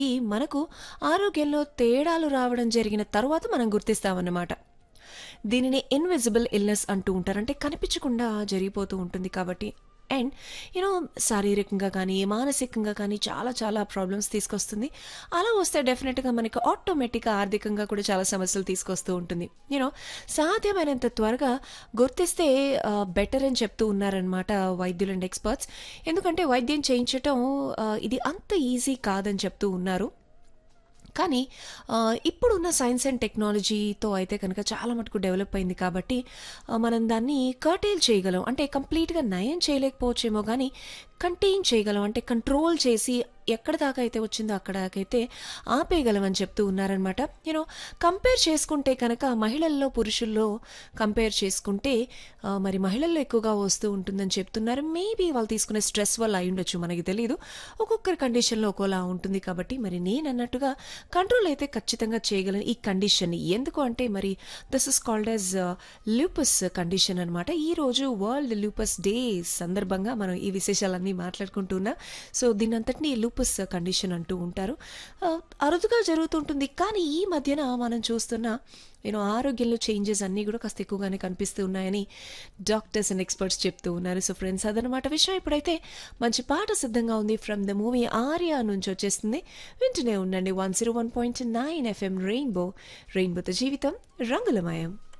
ఈ మనకు ఆరోగ్యంలో తేడాలు రావడం జరిగిన తరువాత మనం గుర్తిస్తామన్నమాట. దీనిని ఇన్విజిబుల్ ఇల్‌నెస్ అంటూ ఉంటారు. అంటే కనిపించకుండా జరిగిపోతూ ఉంటుంది కాబట్టి అండ్ యూ నో శారీరకంగా కానీ, మానసికంగా కానీ చాలా చాలా ప్రాబ్లమ్స్ తీసుకొస్తుంది. అలా వస్తే డెఫినెట్‌గా మనకి ఆటోమేటిక్‌గా ఆర్థికంగా కూడా చాలా సమస్యలు తీసుకొస్తూ ఉంటుంది. యూ నో సాధ్యమైనంత త్వరగా గుర్తిస్తే ఆహ్, బెటర్ అని చెప్తూ ఉన్నారనమాట వైద్యులు అండ్ ఎక్స్‌పర్ట్స్. ఎందుకంటే వైద్యం చేయించటం ఆహ్, ఇది అంత ఈజీ కాదని చెప్తూ ఉన్నారు. కానీ ఆహ్, ఇప్పుడున్న సైన్స్ అండ్ టెక్నాలజీతో అయితే కనుక చాలా మటుకు డెవలప్ అయింది కాబట్టి ఆహ్, మనం దాన్ని కర్టెయిల్ చేయగలం. అంటే కంప్లీట్‌గా నయం చేయలేకపోవచ్చేమో గానీ కంటెయిన్ చేయగలం. అంటే కంట్రోల్ చేసి ఎక్కడి దాకా అయితే వచ్చిందో అక్కడ దాకైతే ఆపేయగలం అని చెప్తూ ఉన్నారనమాట. యూ నో కంపేర్ చేసుకుంటే కనుక మహిళల్లో, పురుషుల్లో కంపేర్ చేసుకుంటే ఆహ్, మరి మహిళల్లో ఎక్కువగా వస్తూ ఉంటుందని చెప్తున్నారు. మేబీ వాళ్ళు తీసుకునే స్ట్రెస్ వల్ల అయ్యుండొచ్చు మనకి తెలీదు. ఒక్కొక్కరి కండిషన్‌లో ఒక్కోలా ఉంటుంది కాబట్టి మరి నేనన్నట్టుగా కంట్రోల్ అయితే ఖచ్చితంగా చేయగలను ఈ కండిషన్‌ని. ఎందుకు అంటే మరి this is called as lupus condition అనమాట. ఈరోజు వరల్డ్ లూపస్ డే సందర్భంగా మనం ఈ విశేషాలన్నీ మాట్లాడుకుంటూ ఉన్నాం. సో దీన్నంతటిని లూపస్ కండిషన్ అంటూ ఉంటారు. ఆహ్, అరుదుగా జరుగుతుంటుంది. కానీ ఈ మధ్యన మనం చూస్తున్న యూ నో ఆరోగ్యంలో చేంజెస్ అన్నీ కూడా కాస్త ఎక్కువగానే కనిపిస్తూ ఉన్నాయని డాక్టర్స్ అండ్ ఎక్స్‌పర్ట్స్ చెప్తూ ఉన్నారు. సో ఫ్రెండ్స్ అదనమాట విషయం. ఇప్పుడైతే మంచి పాట సిద్ధంగా ఉంది ఫ్రమ్ ద మూవీ 'ఆర్య' నుంచి వచ్చేస్తుంది. వింటూనే ఉండండి 101.9 ఎఫ్ఎం రెయిన్బో. రెయిన్బోతో జీవితం రంగులమయం.